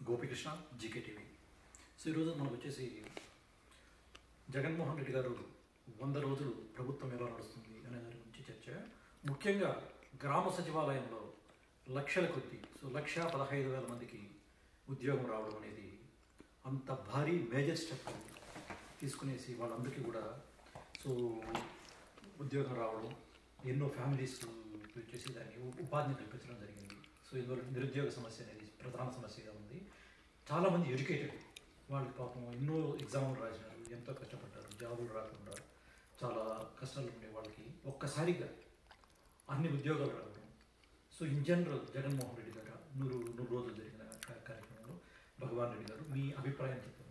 Gopikrishna GK TV so ఈరోజు మనకు వచ్చేసి జగన్మోహన్ రెడ్డి గారు వంద రోజులు ప్రభుత్వం ఎలా నడుస్తుంది అనే దాని గురించి చర్చ ముఖ్యంగా గ్రామ సచివాలయంలో లక్షల కొద్ది సో లక్ష పదహైదు వేల మందికి ఉద్యోగం రావడం అనేది అంత భారీ మేజర్ స్టెప్ తీసుకునేసి వాళ్ళందరికీ కూడా సో ఉద్యోగం రావడం ఎన్నో ఫ్యామిలీస్ వచ్చేసి దాన్ని ఉ- ఉపాధిని కల్పించడం జరిగింది సో ఇందువల్ల నిరుద్యోగ సమస్య అనేది ప్రధాన సమస్యగా ఉంది చాలామంది ఎడ్యుకేటెడ్ వాళ్ళకి పాపం ఎన్నో ఎగ్జామ్లు రాసినారు ఎంతో కష్టపడ్డారు జాబులు రాకుండా చాలా కష్టాలు ఉండే వాళ్ళకి ఒక్కసారిగా అన్ని ఉద్యోగాలు రావడం so in general Jaganmohan Reddy garu నూరు నూరు రోజులు జరిగిన కా- కార్యక్రమంలో భగవాన్ రెడ్డి గారు మీ అభిప్రాయం చెప్పండి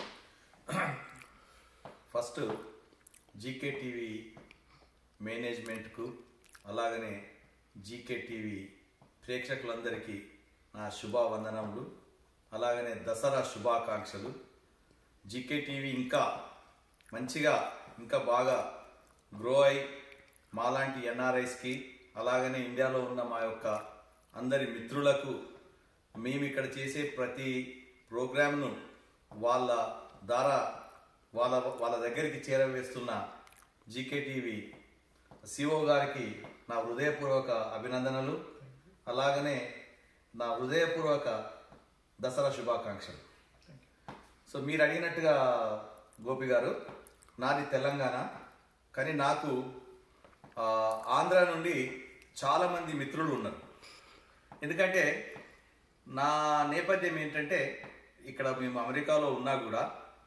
ఫస్ట్ జీకే టీవీ మేనేజ్మెంట్కు అలాగనే జీకే టీవీ ప్రేక్షకులందరికీ నా శుభావందనములు అలాగనే దసరా శుభాకాంక్షలు జీకే టీవీ ఇంకా మంచిగా ఇంకా బాగా గ్రో అయి మాలాంటి ఎన్ఆర్ఐస్కి అలాగనే ఇండియాలో ఉన్న మా యొక్క అందరి మిత్రులకు మేము ఇక్కడ చేసే ప్రతి ప్రోగ్రామ్ను వాళ్ళ ద్వారా వాళ్ళ వాళ్ళ దగ్గరికి చేరవేస్తున్న జీకే టీవీ సిఓ గారికి నా హృదయపూర్వక అభినందనలు అలాగనే నా హృదయపూర్వక దసరా శుభాకాంక్షలు సో మీరు అడిగినట్టుగా గోపి గారు నాది తెలంగాణ కానీ నాకు ఆ, ఆంధ్ర నుండి చాలామంది మిత్రులు ఉన్నారు ఎందుకంటే నా నేపథ్యం ఏంటంటే ఇక్కడ మేము అమెరికాలో ఉన్నా కూడా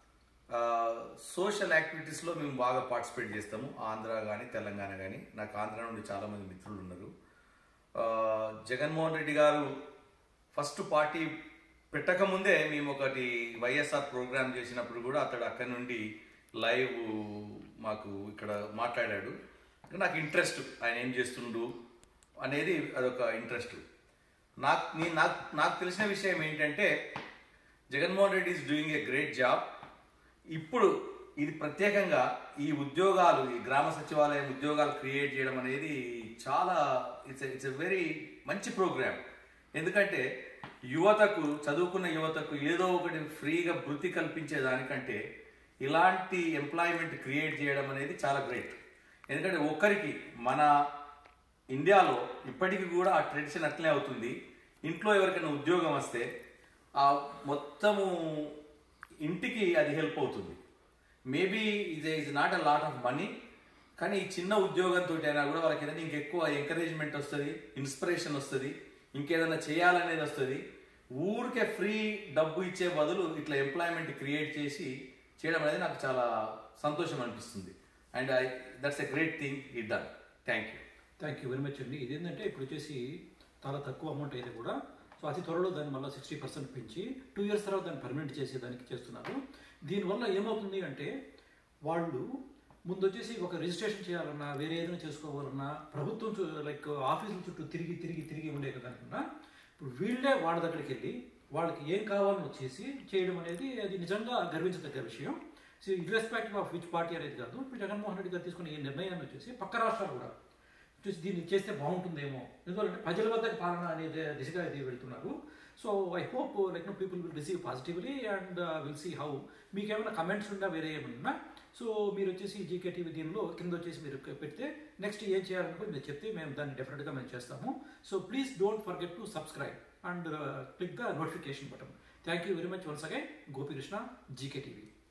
సోషల్ యాక్టివిటీస్లో మేము బాగా పార్టిసిపేట్ చేస్తాము ఆంధ్ర కానీ తెలంగాణ కానీ నాకు ఆంధ్ర నుండి చాలామంది మిత్రులు ఉన్నారు ఆ, జగన్మోహన్ రెడ్డి గారు ఫస్ట్ పార్టీ పెట్టకముందే మేము ఒకటి వైఎస్ఆర్ ప్రోగ్రామ్ చేసినప్పుడు కూడా అతడు అక్కడి నుండి లైవ్ మాకు ఇక్కడ మాట్లాడాడు నాకు ఇంట్రెస్ట్ ఆయన ఏం చేస్తుండు అనేది అదొక ఇంట్రెస్ట్ నాకు నేను నాకు నాకు తెలిసిన విషయం ఏంటంటే Jaganmohan Reddy is doing a great job ఇప్పుడు ఇది ప్రత్యేకంగా ఈ ఉద్యోగాలు ఈ గ్రామ సచివాలయం ఉద్యోగాలు క్రియేట్ చేయడం అనేది చాలా ఇట్స్ ఇట్స్ ఎ వెరీ మంచి ప్రోగ్రామ్ ఎందుకంటే యువతకు చదువుకున్న యువతకు ఏదో ఒకటి ఫ్రీగా వృత్తి కల్పించే దానికంటే ఇలాంటి ఎంప్లాయ్మెంట్ క్రియేట్ చేయడం అనేది చాలా గ్రేట్ ఎందుకంటే ఒక్కరికి మన ఇండియాలో ఇప్పటికీ కూడా ఆ ట్రెడిషన్ అట్లే అవుతుంది ఇంట్లో ఎవరికైనా ఉద్యోగం వస్తే ఆ మొత్తము ఇంటికి అది హెల్ప్ అవుతుంది మేబీ ఇది is not a lot of money కానీ ఈ చిన్న ఉద్యోగంతో అయినా కూడా వాళ్ళకి ఏదైనా ఇంకెక్కువ ఎంకరేజ్మెంట్ వస్తుంది ఇన్స్పిరేషన్ వస్తుంది ఇంకేదైనా చేయాలనేది వస్తుంది ఊరికే ఫ్రీ డబ్బు ఇచ్చే బదులు ఇట్లా ఎంప్లాయ్మెంట్ క్రియేట్ చేసి చేయడం అనేది నాకు చాలా సంతోషం అనిపిస్తుంది and I that's a great thing it done thank you thank you very much అండి ఇదేంటంటే ఇప్పుడు వచ్చేసి చాలా తక్కువ అమౌంట్ అయితే కూడా సో అతి త్వరలో దాన్ని మళ్ళీ సిక్స్టీ పర్సెంట్ పెంచి టూ ఇయర్స్ తర్వాత దాన్ని పర్మనెంట్ చేసేదానికి చేస్తున్నారు దీనివల్ల ఏమవుతుంది అంటే వాళ్ళు ముందు వచ్చేసి ఒక రిజిస్ట్రేషన్ చేయాలన్నా వేరే ఏదైనా చేసుకోవాలన్నా ప్రభుత్వం చు- లైక్ ఆఫీసుల చుట్టూ తిరిగి తిరిగి తిరిగి ఉండే కనుక ఇప్పుడు వీళ్ళే వాళ్ళ దగ్గరికి వెళ్ళి వాళ్ళకి ఏం కావాలని వచ్చేసి చేయడం అనేది అది నిజంగా గర్వించదగ్గ విషయం so irrespective of which party అనేది కాదు ఇప్పుడు జగన్మోహన్ రెడ్డి గారు తీసుకున్న ఈ నిర్ణయాన్ని వచ్చేసి పక్క రాష్ట్రాలు కూడా చూసి దీన్ని చేస్తే బాగుంటుందేమో ఎందుకంటే ప్రజల వద్దకు పాలన అనేది దిశగా ఇది వెళ్తున్నారు so I hope like no people will receive positively and will see how మీకు ఏమైనా కమెంట్స్ ఉన్నా వేరే ఏమన్నా సో మీరు వచ్చేసి జీకే టీవీ దీనిలో కింద వచ్చేసి మీరు పెడితే నెక్స్ట్ ఏం చేయాలనుకో మీరు చెప్తే మేము దాన్ని డెఫినెట్గా మేము చేస్తాము so please don't forget to subscribe and click the notification button thank you very much once again Gopikrishna GK TV